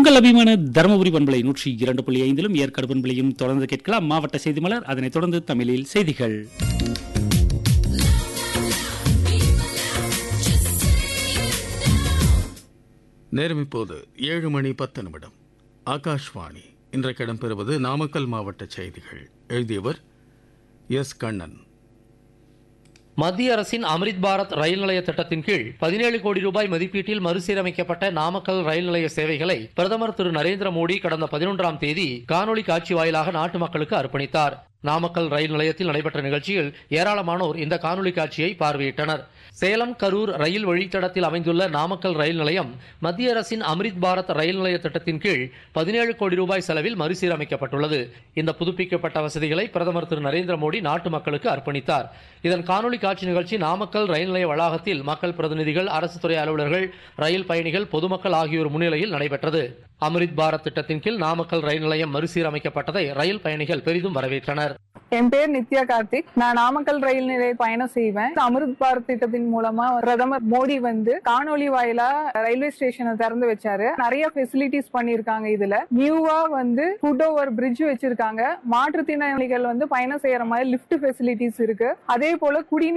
உங்கள் அபிமான தருமபுரி பண்பலை நூற்றி இரண்டு புள்ளி ஐந்திலும் ஏற்காடு பண்பலையும் தொடர்ந்து கேட்கலாம் மாவட்ட செய்தி மலர் அதனைத் தொடர்ந்து தமிழில் செய்திகள் நேரம் இப்போது ஏழு மணி பத்து நிமிடம் ஆகாஷ்வாணி இன்றைக்கு இடம்பெறுவது நாமக்கல் மாவட்ட செய்திகள் எழுதியவர் எஸ் கண்ணன் மத்திய அரசின் அம்ரித் பாரத் ரயில் நிலைய திட்டத்தின் கீழ் பதினேழு கோடி ரூபாய் மதிப்பீட்டில் மறுசீரமைக்கப்பட்ட நாமக்கல் ரயில் நிலைய சேவைகளை பிரதமர் திரு நரேந்திர மோடி கடந்த பதினொன்றாம் தேதி காணொலி காட்சி வாயிலாக நாட்டு மக்களுக்கு அர்ப்பணித்தார் நாமக்கல் ரயில் நிலையத்தில் நடைபெற்ற நிகழ்ச்சியில் ஏராளமானோர் இந்த காணொலி காட்சியை பார்வையிட்டனர் சேலம் கரூர் ரயில் வழித்தடத்தில் அமைந்துள்ள நாமக்கல் ரயில் நிலையம் மத்திய அரசின் அம்ரித் பாரத் ரயில் நிலைய திட்டத்தின் கீழ் பதினேழு கோடி ரூபாய் செலவில் மறுசீரமைக்கப்பட்டுள்ளது இந்த புதுப்பிக்கப்பட்ட வசதிகளை பிரதமர் திரு நரேந்திர மோடி நாட்டு மக்களுக்கு அர்ப்பணித்தார் இதன் காணொலி காட்சி நிகழ்ச்சி நாமக்கல் ரயில் நிலைய வளாகத்தில் மக்கள் பிரதிநிதிகள் அரசு துறை அலுவலர்கள் ரயில் பயணிகள் பொதுமக்கள் ஆகியோர் முன்னிலையில் நடைபெற்றது அம்ரித் பாரத் திட்டத்தின் கீழ் நாமக்கல் ரயில் நிலையம் மறுசீரமைக்கப்பட்டதை ரயில் பயணிகள் பெரிதும் வரவேற்றனர் என் பேர் நித்யா கார்த்திக் நான் நாமக்கல் ரயில் நிலைய பயணம் செய்வேன் அமிர்த் பாரத் திட்டத்தின் மூலமா பிரதமர் மோடி வந்து காணொலி வாயிலா ரயில்வே ஸ்டேஷனை திறந்து வச்சாரு நிறைய ஃபெசிலிட்டிஸ் பண்ணிருக்காங்க இதுல நியூவா வந்து ஃபுட் ஓவர் பிரிட்ஜ் வச்சிருக்காங்க மாற்றுத்திறனாளிகள் வந்து பயணம் செய்யற மாதிரி லிஃப்ட் ஃபெசிலிட்டிஸ் இருக்கு அதே போல குடிநீர்